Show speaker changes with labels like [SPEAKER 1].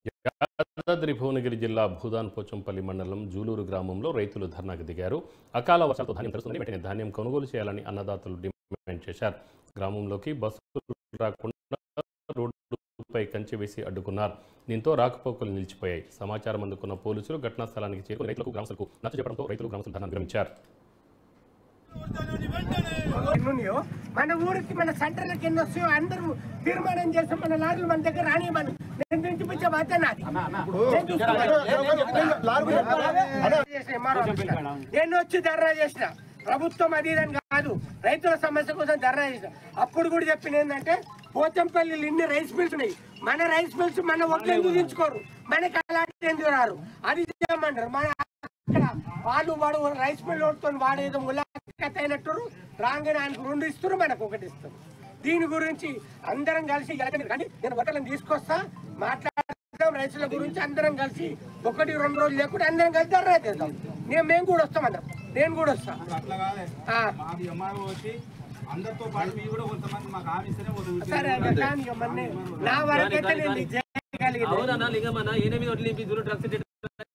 [SPEAKER 1] యాదాద్రి భువనగిరి జిల్లా భూదాన్ పోచంపల్లి మండలం జూలూరు గ్రామంలో రైతులు ధర్నాకు దిగారు అకాల వర్షాలతో ధాన్యం తడుస్తుంది వెంటనే ధాన్యం కొనుగోలు చేయాలని అన్నదాతలు డిమాండ్ చేశారు గ్రామంలోకి బస్సులు రాకుండా రోడ్డుపై కంచె వేసి అడ్డుకున్నారు దీంతో రాకపోకలు నిలిచిపోయాయి సమాచారం అందుకున్న పోలీసులు ఘటనా స్థలానికి చేరుకుని రైతులకు గ్రామస్తులకు నచ్చ చెప్పడంతో రైతులు గ్రామస్తులు ధర్నా విరమించారు
[SPEAKER 2] ఉన్నాయో మన ఊరికి మన సెంటర్లకు ఎన్ని వస్తాయో అందరూ తీర్మానం చేసి మన లారీలు మన దగ్గర రానియమని నేను దించిపించే బాధ్యత నాది నేను చూసుకుంటాను. చేసిన MRO ఆఫీస్లో. నేను వచ్చి ధర్నా చేసిన ప్రభుత్వం అది ఇదని కాదు రైతుల సమస్య కోసం ధర్నా చేసిన అప్పుడు కూడా చెప్పిన ఏంటంటే పోచంపల్లి ఇన్ని రైస్ మిల్స్ ఉన్నాయి మన రైస్ మిల్స్ మన ఒట్లు ఎందుకు దించుకోరు మనకి అలాంటి ఎందుకు రారు అది చేయమంటారు మన అక్కడ వాళ్ళు వాడు రైస్ మిల్ తో వాడేదో ములాఖత్ అయినట్టు రాగానే ఆయనకు రెండు ఇస్తారు మనకు ఒకటి ఇస్తారు దీని గురించి అందరం కలిసి ఎలాగైనా కానీ నేను ఒకళ్ళని తీసుకొస్తా మాట్లాడదాం రైతుల గురించి అందరం కలిసి ఒకటి రెండు రోజులు లేకుండా అందరం కలిసి ధర్నా చేద్దాం నేను మేము కూడా వస్తాం అందరం నేను కూడా వస్తా
[SPEAKER 3] అట్లా కాదే
[SPEAKER 2] ఆ,
[SPEAKER 3] మాది ఎంఆర్ఓ వచ్చి అందరితో పాటు మీ కూడా కొంతమంది మాకు హామీ ఇస్తేనే పోతుంది.
[SPEAKER 2] సరే అన్న, కానీ ఇక మరి నా వరకైతే నేను ఇది చేయగలిగింది
[SPEAKER 4] అవునన్నా లింగమన్న ఎనిమిది వడ్లు నింపి దూరం డ్రగ్స్